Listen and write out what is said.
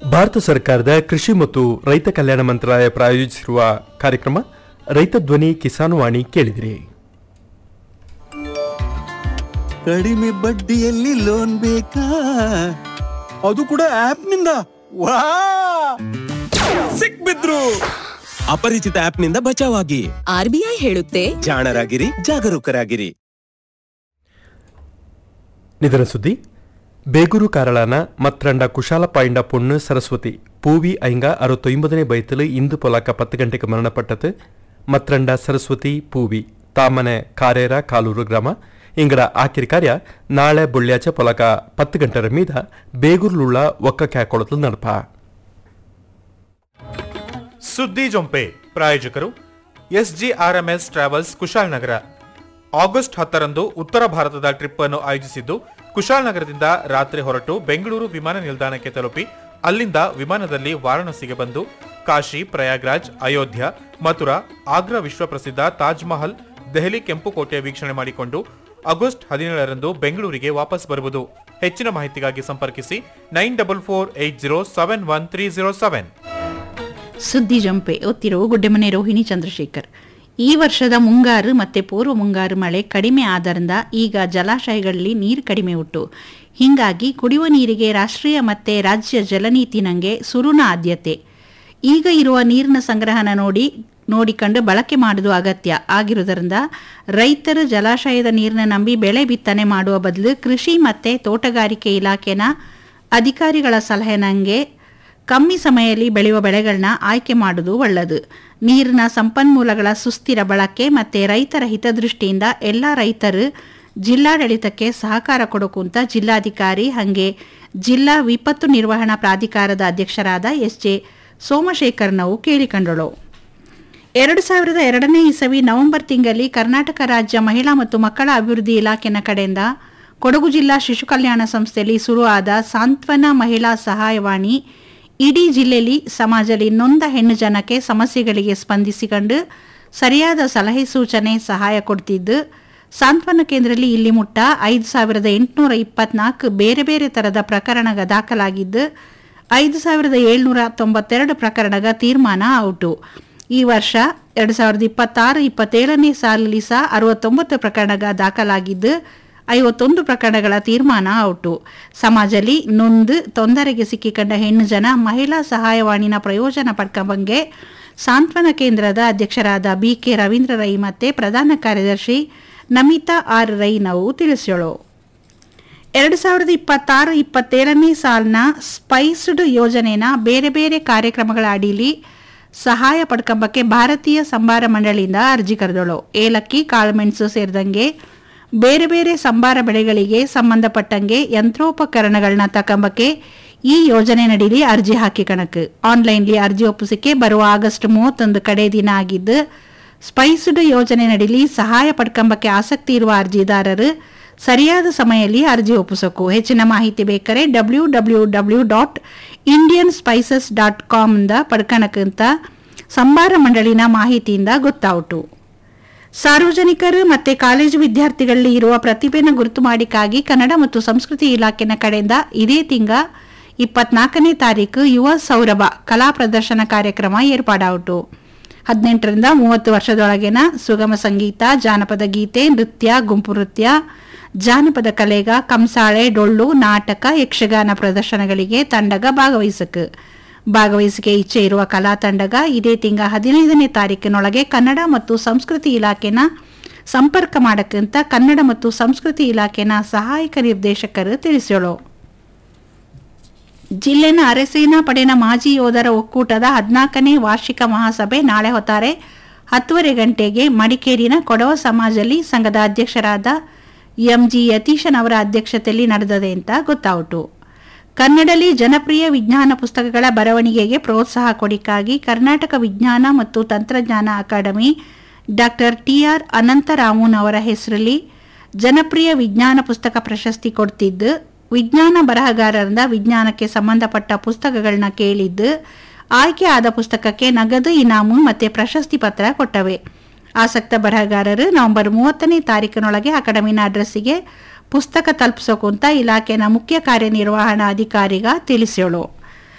ಭಾರತ ಸರ್ಕಾರದ ಕೃಷಿ ಮತ್ತು ರೈತ ಕಲ್ಯಾಣ ಮಂತ್ರಾಲಯ ಪ್ರಾಯೋಜಿಸಿರುವ ಕಾರ್ಯಕ್ರಮ ರೈತ ಧ್ವನಿ ಕಿಸಾನ್ ವಾಣಿ ಕೇಳಿದಿರಿ ಕಡಿಮೆ ಬಡ್ಡಿಯಲ್ಲಿ ಲೋನ್ ಬೇಕಾ ಅದು ಕೂಡ ಆಪ್ ನಿಂದ ವಾ ಸಿಕ್ಬಿದ್ರು ಅಪರಿಚಿತ ಆಪ್ ನಿಂದ ಬಚಾವಾಗಿ ಆರ್ಬಿಐ ಹೇಳುತ್ತೆ ಜಾಣರಾಗಿರಿ ಜಾಗರೂಕರಾಗಿರಿ ನಿಧನ ಸುದ್ದಿ ಬೇಗೂರು ಕಾರಳಾನ ಮತ್ರಂಡ ಕುಶಾಲ ಪಾಯಿಂಡ ಪೊಣ್ಣು ಸರಸ್ವತಿ ಪೂವಿ ಐಂಗ ಅರವತ್ತೊಂಬದನೇ ಬೈತಲು ಇಂದು ಪೊಲಕ ಪತ್ತು ಗಂಟೆಗೆ ಮರಣಪಟ್ಟது ಮತ್ರಂಡ ಸರಸ್ವತಿ ಪೂವಿ ತಾಮನೆ ಕಾರೇರ ಕಾಲೂರು ಗ್ರಾಮ ಇಂಗಡ ಆಕಿರಿ ಕಾರ್ಯ ನಾಳೆ ಬುಳ್ಳ್ಯಾಚ ಪೊಲಕ ಪತ್ತು ಗಂಟರ ಮೀದ ಬೇಗೂರ್ಲುಳ್ಳ ಒಕ್ಕ ಕ್ಯಾಕೊಳತಲು ನಡಪ ಸುದ್ದಿ ಜೊಂಪೆ ಪ್ರಾಯೋಜಕರು ಎಸ್ಜಿಆರ್ಎಂಎಸ್ ಟ್ರಾವೆಲ್ಸ್ ಕುಶಾಲನಗರ ಆಗಸ್ಟ್ ಹತ್ತರಂದು ಉತ್ತರ ಭಾರತದ ಟ್ರಿಪ್ ಅನ್ನು ಆಯೋಜಿಸಿದ್ದು ಕುಶಾಲನಗರದಿಂದ ರಾತ್ರಿ ಹೊರಟು ಬೆಂಗಳೂರು ವಿಮಾನ ನಿಲ್ದಾಣಕ್ಕೆ ತಲುಪಿ ಅಲ್ಲಿಂದ ವಿಮಾನದಲ್ಲಿ ವಾರಾಣಸಿಗೆ ಬಂದು ಕಾಶಿ ಪ್ರಯಾಗ್ರಾಜ್ ಅಯೋಧ್ಯ ಮಥುರಾ ಆಗ್ರಾ ವಿಶ್ವಪ್ರಸಿದ್ಧ ತಾಜ್ ಮಹಲ್ ದೆಹಲಿ ಕೆಂಪುಕೋಟೆ ವೀಕ್ಷಣೆ ಮಾಡಿಕೊಂಡು ಆಗಸ್ಟ್ ಹದಿನೇಳರಂದು ಬೆಂಗಳೂರಿಗೆ ವಾಪಸ್ ಬರುವುದು ಹೆಚ್ಚಿನ ಮಾಹಿತಿಗಾಗಿ ಸಂಪರ್ಕಿಸಿ nine double four eight zero seven one three zero seven ಸುದ್ದಿ ಜಂಪೆ ಒತ್ತಿರುವ ಗುಡ್ಡೆಮನೆ ರೋಹಿಣಿ ಚಂದ್ರಶೇಖರ್ ಈ ವರ್ಷದ ಮುಂಗಾರು ಮತ್ತೆ ಪೂರ್ವ ಮುಂಗಾರು ಮಳೆ ಕಡಿಮೆ ಆದ್ದರಿಂದ ಈಗ ಜಲಾಶಯಗಳಲ್ಲಿ ನೀರು ಕಡಿಮೆ ಉಂಟು ಹೀಗಾಗಿ ಕುಡಿಯುವ ನೀರಿಗೆ ರಾಷ್ಟ್ರೀಯ ಮತ್ತೆ ರಾಜ್ಯ ಜಲನೀತಿ ನಂಗೆ ಸುರುನ ಆದ್ಯತೆ ಈಗ ಇರುವ ನೀರಿನ ಸಂಗ್ರಹಣ ನೋಡಿ ನೋಡಿಕೊಂಡು ಬಳಕೆ ಮಾಡುವುದು ಅಗತ್ಯ ಆಗಿರುವುದರಿಂದ ರೈತರು ಜಲಾಶಯದ ನೀರನ್ನ ನಂಬಿ ಬೆಳೆ ಬಿತ್ತನೆ ಮಾಡುವ ಬದಲು ಕೃಷಿ ಮತ್ತೆ ತೋಟಗಾರಿಕೆ ಇಲಾಖೆನ ಅಧಿಕಾರಿಗಳ ಸಲಹೆ ನಂಗೆ ಕಮ್ಮಿ ಸಮಯದಲ್ಲಿ ಬೆಳೆಯುವ ಬೆಳೆಗಳನ್ನ ಆಯ್ಕೆ ಮಾಡುವುದು ಒಳ್ಳೆಯದು ನೀರಿನ ಸಂಪನ್ಮೂಲಗಳ ಸುಸ್ಥಿರ ಬಳಕೆ ಮತ್ತು ರೈತರ ಹಿತದೃಷ್ಟಿಯಿಂದ ಎಲ್ಲ ರೈತರು ಜಿಲ್ಲಾಡಳಿತಕ್ಕೆ ಸಹಕಾರ ಕೊಡೋಕು ಅಂತ ಜಿಲ್ಲಾಧಿಕಾರಿ ಹಾಗೆ ಜಿಲ್ಲಾ ವಿಪತ್ತು ನಿರ್ವಹಣಾ ಪ್ರಾಧಿಕಾರದ ಅಧ್ಯಕ್ಷರಾದ ಎಸ್ ಜೆ ಸೋಮಶೇಖರ್ ನಾವು ಕೇಳಿಕೊಂಡಳು ಎರಡು ಸಾವಿರದ ಎರಡನೇ ಇಸವಿ ನವೆಂಬರ್ ತಿಂಗಳಲ್ಲಿ ಕರ್ನಾಟಕ ರಾಜ್ಯ ಮಹಿಳಾ ಮತ್ತು ಮಕ್ಕಳ ಅಭಿವೃದ್ಧಿ ಇಲಾಖೆನ ಕಡೆಯಿಂದ ಕೊಡಗು ಜಿಲ್ಲಾ ಶಿಶು ಕಲ್ಯಾಣ ಸಂಸ್ಥೆಯಲ್ಲಿ ಶುರುವಾದ ಸಾಂತ್ವನ ಮಹಿಳಾ ಸಹಾಯವಾಣಿ ಇಡೀ ಜಿಲ್ಲೆಯಲ್ಲಿ ಸಮಾಜದಲ್ಲಿ ನೊಂದ ಹೆಣ್ಣು ಜನಕ್ಕೆ ಸಮಸ್ಯೆಗಳಿಗೆ ಸ್ಪಂದಿಸಿಕೊಂಡು ಸರಿಯಾದ ಸಲಹೆ ಸೂಚನೆ ಸಹಾಯ ಕೊಡ್ತಿದ್ದು ಸಾಂತ್ವನ ಕೇಂದ್ರದಲ್ಲಿ ಇಲ್ಲಿ ಮುಟ್ಟ ಐದು ಸಾವಿರದ ಎಂಟುನೂರ ಇಪ್ಪತ್ನಾಲ್ಕು ಬೇರೆ ಬೇರೆ ಥರದ ಪ್ರಕರಣಗ ದಾಖಲಾಗಿದ್ದು ಐದು ಸಾವಿರದ ಏಳ್ನೂರ ತೊಂಬತ್ತೆರಡು ಪ್ರಕರಣಗ ತೀರ್ಮಾನ ಔಟು ಈ ವರ್ಷ ಎರಡು ಸಾವಿರದ ಇಪ್ಪತ್ತಾರು ಇಪ್ಪತ್ತೇಳನೇ ಸಾಲಲ್ಲಿ ಸಹ ಅರವತ್ತೊಂಬತ್ತು ಪ್ರಕರಣಗ ದಾಖಲಾಗಿದ್ದು ಐವತ್ತೊಂದು ಪ್ರಕರಣಗಳ ತೀರ್ಮಾನ ಔಟು ಸಮಾಜದಲ್ಲಿ ನೊಂದು ತೊಂದರೆಗೆ ಸಿಕ್ಕಿಕೊಂಡ ಹೆಣ್ಣು ಜನ ಮಹಿಳಾ ಸಹಾಯವಾಣಿನ ಪ್ರಯೋಜನ ಪಡ್ಕೊಂಬಂಗೆ ಸಾಂತ್ವನ ಕೇಂದ್ರದ ಅಧ್ಯಕ್ಷರಾದ ಬಿ ಕೆ ರವೀಂದ್ರ ರೈ ಮತ್ತೆ ಪ್ರಧಾನ ಕಾರ್ಯದರ್ಶಿ ನಮಿತಾ ಆರ್ ರೈ ನಾವು ತಿಳಿಸ್ಯೋಳು ಎರಡು ಸಾವಿರದ ಇಪ್ಪತ್ತಾರು ಇಪ್ಪತ್ತೇಳನೇ ಸಾಲಿನ ಸ್ಪೈಸ್ಡ್ ಯೋಜನೆನ ಬೇರೆ ಬೇರೆ ಕಾರ್ಯಕ್ರಮಗಳ ಅಡಿಲಿ ಸಹಾಯ ಪಡ್ಕೊಂಬಕ್ಕೆ ಭಾರತೀಯ ಸಂಭಾರ ಮಂಡಳಿಯಿಂದ ಅರ್ಜಿ ಕರೆದಳು ಏಲಕ್ಕಿ ಕಾಳುಮೆಣಸು ಸೇರಿದಂಗೆ ಬೇರೆ ಬೇರೆ ಸಂಭಾರ ಬೆಳೆಗಳಿಗೆ ಸಂಬಂಧಪಟ್ಟಂಗೆ ಯಂತ್ರೋಪಕರಣಗಳನ್ನ ತಕೊಂಬಕ್ಕೆ ಈ ಯೋಜನೆ ನಡೀಲಿ ಅರ್ಜಿ ಹಾಕಿ ಕಣಕ್ ಆನ್ಲೈನ್ಲಿ ಅರ್ಜಿ ಒಪ್ಪಿಸಿಕೆ ಬರುವ ಆಗಸ್ಟ್ ಮೂವತ್ತೊಂದು ಕಡೆ ದಿನ ಆಗಿದ್ದು ಸ್ಪೈಸ್ಡ್ ಯೋಜನೆ ನಡೀಲಿ ಸಹಾಯ ಪಡ್ಕೊಂಬಕ್ಕೆ ಆಸಕ್ತಿ ಇರುವ ಅರ್ಜಿದಾರರು ಸರಿಯಾದ ಸಮಯದಲ್ಲಿ ಅರ್ಜಿ ಒಪ್ಪಿಸೋಕು ಹೆಚ್ಚಿನ ಮಾಹಿತಿ ಬೇಕಾರೆ W W W dot Indian spices dot ಕಾಮ್ದ ಪಡ್ಕಣಕ್ಕಂತ ಸಂಭಾರ ಮಂಡಳಿನ ಮಾಹಿತಿಯಿಂದ ಗೊತ್ತಾಯಿತು ಸಾರ್ವಜನಿಕರು ಮತ್ತೆ ಕಾಲೇಜು ವಿದ್ಯಾರ್ಥಿಗಳಲ್ಲಿ ಇರುವ ಪ್ರತಿಭೆನ ಗುರುತು ಮಾಡಿಕಾಗಿ ಕನ್ನಡ ಮತ್ತು ಸಂಸ್ಕೃತಿ ಇಲಾಖೆನ ಕಡೆಯಿಂದ ಇದೇ ತಿಂಗ ಇಪ್ಪತ್ನಾಲ್ಕನೇ ತಾರೀಕು ಯುವ ಸೌರಭ ಕಲಾ ಪ್ರದರ್ಶನ ಕಾರ್ಯಕ್ರಮ ಏರ್ಪಾಡಾಯಿತು ಹದಿನೆಂಟರಿಂದ ಮೂವತ್ತು ವರ್ಷದೊಳಗಿನ ಸುಗಮ ಸಂಗೀತ ಜಾನಪದ ಗೀತೆ ನೃತ್ಯ ಗುಂಪು ನೃತ್ಯ ಜಾನಪದ ಕಲೆಗ ಕಂಸಾಳೆ ಡೊಳ್ಳು ನಾಟಕ ಯಕ್ಷಗಾನ ಪ್ರದರ್ಶನಗಳಿಗೆ ತಂಡಗ ಭಾಗವಹಿಸಕ್ಕೆ ಭಾಗವಹಿಸಿಕೆ ಇಚ್ಛೆ ಇರುವ ಕಲಾ ತಂಡಗ ಇದೇ ತಿಂಗ ಹದಿನೈದನೇ ತಾರೀಕಿನೊಳಗೆ ಕನ್ನಡ ಮತ್ತು ಸಂಸ್ಕೃತಿ ಇಲಾಖೆನ ಸಂಪರ್ಕ ಮಾಡಕ್ಕಂತ ಕನ್ನಡ ಮತ್ತು ಸಂಸ್ಕೃತಿ ಇಲಾಖೆನ ಸಹಾಯಕ ನಿರ್ದೇಶಕರು ತಿಳಿಸೋಳು ಜಿಲ್ಲೆನ ಅರೆಸೇನಾ ಪಡೆನ ಮಾಜಿ ಯೋಧರ ಒಕ್ಕೂಟದ ಹದಿನಾಲ್ಕನೇ ವಾರ್ಷಿಕ ಮಹಾಸಭೆ ನಾಳೆ ಹೊತ್ತಾರೆ ಹತ್ತುವರೆ ಗಂಟೆಗೆ ಮಡಿಕೇರಿನ ಕೊಡವ ಸಮಾಜದಲ್ಲಿ ಸಂಘದ ಅಧ್ಯಕ್ಷರಾದ ಎಂಜಿ ಯತೀಶನ್ ಅವರ ಅಧ್ಯಕ್ಷತೆಯಲ್ಲಿ ನಡೆದದೆ ಅಂತ ಗೊತ್ತಾಯಿತು ಕನ್ನಡಲ್ಲಿ ಜನಪ್ರಿಯ ವಿಜ್ಞಾನ ಪುಸ್ತಕಗಳ ಬರವಣಿಗೆಗೆ ಪ್ರೋತ್ಸಾಹ ಕೊಡಿಕಾಗಿ ಕರ್ನಾಟಕ ವಿಜ್ಞಾನ ಮತ್ತು ತಂತ್ರಜ್ಞಾನ ಅಕಾಡೆಮಿ ಡಾಕ್ಟರ್ ಟಿಆರ್ ಅನಂತರಾಮುನ್ ಅವರ ಹೆಸರಲ್ಲಿ ಜನಪ್ರಿಯ ವಿಜ್ಞಾನ ಪುಸ್ತಕ ಪ್ರಶಸ್ತಿ ಕೊಡ್ತಿದ್ದು ವಿಜ್ಞಾನ ಬರಹಗಾರರಿಂದ ವಿಜ್ಞಾನಕ್ಕೆ ಸಂಬಂಧಪಟ್ಟ ಪುಸ್ತಕಗಳನ್ನ ಕೇಳಿದ್ದು ಆಯ್ಕೆ ಆದ ಪುಸ್ತಕಕ್ಕೆ ನಗದು ಇನಾಮು ಮತ್ತೆ ಪ್ರಶಸ್ತಿ ಪತ್ರ ಕೊಟ್ಟವೆ ಆಸಕ್ತ ಬರಹಗಾರರು ನವೆಂಬರ್ ಮೂವತ್ತನೇ ತಾರೀಕಿನೊಳಗೆ ಅಕಾಡೆಮಿನ ಅಡ್ರೆಸ್ಸಿಗೆ ಪುಸ್ತಕ ತಲುಪಿಸೋಕು ಅಂತ ಇಲಾಖೆನ ಮುಖ್ಯ ಕಾರ್ಯನಿರ್ವಹಣಾ ಅಧಿಕಾರಿಗ ತಿಳಿಸೋಳು